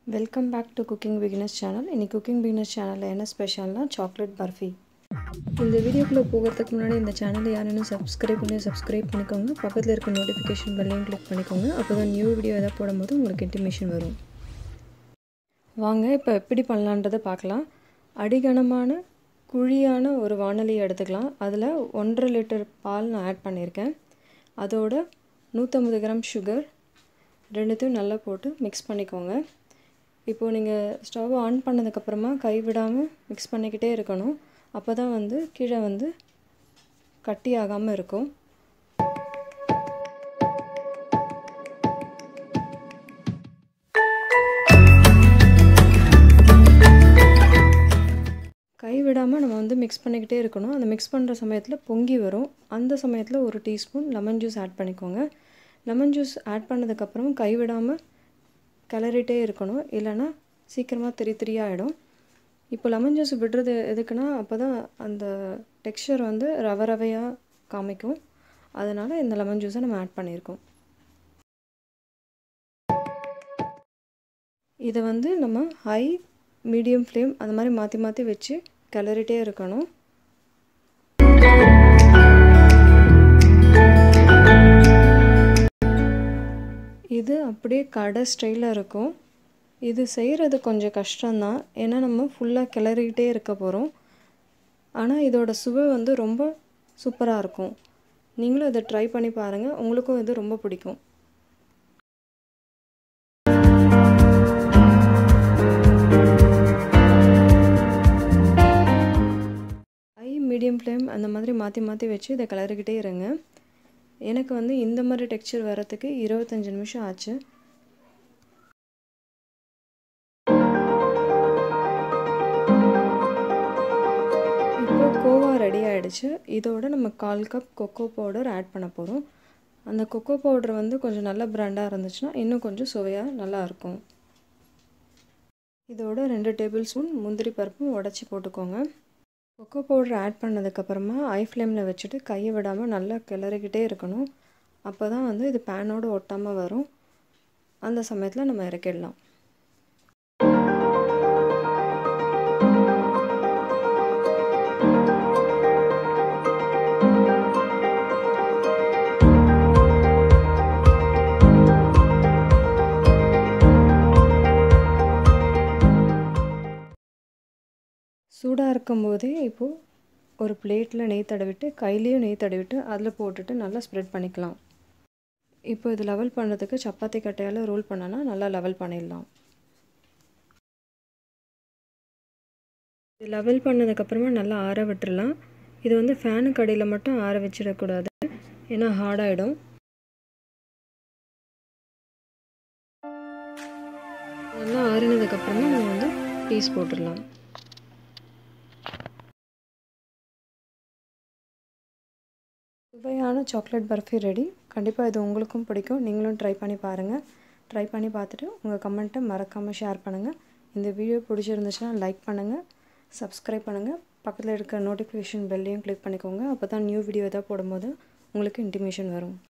welcome back to cooking beginners channel இன்னைக்கு cooking beginners சேனலில் என்ன ஸ்பெஷல்னா சாக்லேட் பர்ஃபி இந்த வீடியோக்குள்ளே போகிறதுக்கு முன்னாடி இந்த சேனலை யாருன்னு சப்ஸ்கிரைப் பண்ணி சப்ஸ்கிரைப் பண்ணிக்கோங்க பக்கத்தில் இருக்க நோட்டிஃபிகேஷன் பெல்லையும் கிளிக் பண்ணிக்கோங்க அப்போ தான் நியூ வீடியோ எதாவது போடும்போது உங்களுக்கு இன்டிமேஷன் வரும் வாங்க இப்போ எப்படி பண்ணலான்றதை பார்க்கலாம் அடிகனமான குழியான ஒரு வானொலியை எடுத்துக்கலாம் அதில் ஒன்றரை லிட்டர் பால் நான் ஆட் பண்ணியிருக்கேன் அதோட நூற்றம்பது கிராம் சுகர் ரெண்டுத்தையும் நல்லா போட்டு மிக்ஸ் பண்ணிக்கோங்க இப்போது நீங்கள் ஸ்டவ் ஆன் பண்ணதுக்கப்புறமா கைவிடாமல் மிக்ஸ் பண்ணிக்கிட்டே இருக்கணும் அப்போ தான் வந்து கீழே வந்து கட்டி ஆகாமல் இருக்கும் கைவிடாமல் நம்ம வந்து மிக்ஸ் பண்ணிக்கிட்டே இருக்கணும் அந்த மிக்ஸ் பண்ணுற சமயத்தில் பொங்கி வரும் அந்த சமயத்தில் ஒரு டீஸ்பூன் லெமன் ஜூஸ் ஆட் பண்ணிக்கோங்க லெமன் ஜூஸ் ஆட் பண்ணதுக்கப்புறம் கைவிடாமல் கிளறிட்டே இருக்கணும் இல்லைன்னா சீக்கிரமாக திரி திரியாகிடும் இப்போ லெமன் ஜூஸ் விடுறது எதுக்குன்னா அப்போ தான் அந்த டெக்ஸ்சர் வந்து ரவ ரவையாக காமிக்கும் அதனால் இந்த லெமன் ஜூஸை நம்ம ஆட் பண்ணியிருக்கோம் இதை வந்து நம்ம ஹை மீடியம் ஃப்ளேம் அந்த மாதிரி மாற்றி மாற்றி வச்சு கிளறிட்டே இருக்கணும் இது அப்படியே கடை ஸ்டைலில் இருக்கும் இது செய்கிறது கொஞ்சம் கஷ்டம்தான் ஏன்னா நம்ம ஃபுல்லாக கிளறிக்கிட்டே இருக்க போகிறோம் ஆனால் இதோட சுவை வந்து ரொம்ப சூப்பராக இருக்கும் நீங்களும் இதை ட்ரை பண்ணி பாருங்கள் உங்களுக்கும் இது ரொம்ப பிடிக்கும் ஹை மீடியம் ஃப்ளேம் அந்த மாதிரி மாற்றி மாற்றி வச்சு இதை கிளறிக்கிட்டே இருங்க எனக்கு வந்து இந்த மாதிரி டெக்ஸ்சர் வரத்துக்கு இருபத்தஞ்சி நிமிஷம் ஆச்சு இப்போ கோவா ரெடி ஆகிடுச்சு இதோட நம்ம கால் கப் கொக்கோ பவுடர் ஆட் பண்ண போகிறோம் அந்த கொக்கோ பவுடர் வந்து கொஞ்சம் நல்ல பிராண்டாக இருந்துச்சுன்னா இன்னும் கொஞ்சம் சுவையாக நல்லாயிருக்கும் இதோட ரெண்டு டேபிள் ஸ்பூன் முந்திரி பருப்பும் உடச்சி போட்டுக்கோங்க கொக்கோ பவுடர் ஆட் பண்ணதுக்கப்புறமா ஐ ஃப்ளேமில் வச்சுட்டு கையை விடாமல் நல்லா கிளறிக்கிட்டே இருக்கணும் அப்போ தான் வந்து இது பேனோடு ஒட்டாமல் வரும் அந்த சமயத்தில் நம்ம இறக்கிடலாம் சூடாக இருக்கும்போதே இப்போது ஒரு பிளேட்டில் நெய் தடவிட்டு கையிலையும் நெய் தடவிட்டு அதில் போட்டுட்டு நல்லா ஸ்ப்ரெட் பண்ணிக்கலாம் இப்போ இது லெவல் பண்ணுறதுக்கு சப்பாத்தி கட்டையால் ரோல் பண்ணனா நல்லா லெவல் பண்ணிடலாம் இது லெவல் பண்ணதுக்கப்புறமா நல்லா ஆற விட்டுறலாம் இது வந்து ஃபேனுக்கு அடியில் மட்டும் ஆற வச்சிடக்கூடாது ஏன்னா ஹார்டாகிடும் நல்லா ஆறினதுக்கப்புறமா நம்ம வந்து பீஸ் போட்டுடலாம் சுவையான சாக்லேட் பர்ஃபி ரெடி கண்டிப்பாக இது உங்களுக்கும் பிடிக்கும் நீங்களும் ட்ரை பண்ணி பாருங்கள் ட்ரை பண்ணி பார்த்துட்டு உங்கள் கமெண்ட்டை மறக்காமல் ஷேர் பண்ணுங்கள் இந்த வீடியோ பிடிச்சிருந்துச்சுன்னா லைக் பண்ணுங்கள் சப்ஸ்கிரைப் பண்ணுங்கள் பக்கத்தில் இருக்க நோட்டிஃபிகேஷன் பெல்லையும் கிளிக் பண்ணிக்கோங்க அப்போ தான் நியூ வீடியோ எதாவது போடும்போது உங்களுக்கு இன்டிமேஷன் வரும்